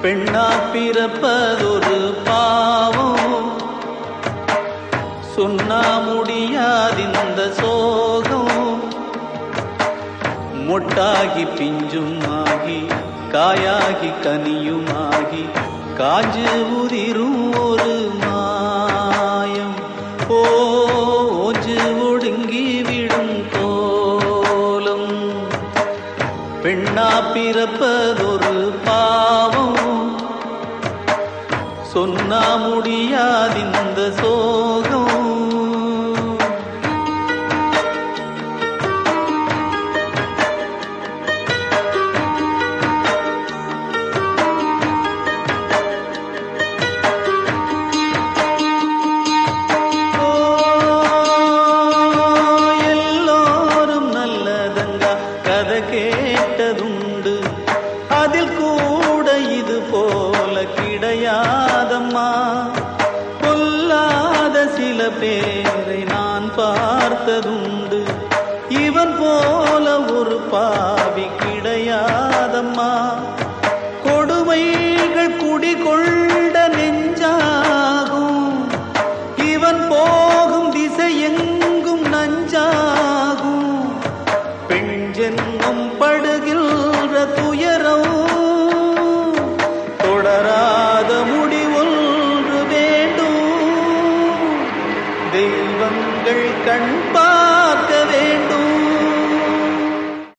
பெண்ணா பிறப்பதொரு பாவம் சொன்னா முடியாதிந்த சோகம் மொட்டாகி பிஞ்சுமாகி காயாகி கனியுமாகி காஞ்சு உதிரும் ஒரு மாயம் ஓஞ்சு ஒடுங்கி விடும் கோலம் பெண்ணா பிறப்பதொரு பாவம் சொன்னா முடியாதிந்த சோகம் ஓ, எல்லோரும் நல்லதங்கா கதை கேட்டதுண்டு அதில் கூட இது போல கிடையாதம்மா கொல்லாத சில பேரை நான் பார்த்ததுண்டு இவன் போல ஒரு பாவி கிடையாதம்மா கொடுமைகள் குடிகொண்ட நெஞ்சாகும் இவன் போகும் திசை எங்கும் நஞ்சாகும் பெண் ஜென்மம் படுகின்ற துயரம் தொடராத முடிவொன்று வேண்டும் தெய்வங்கள் கண்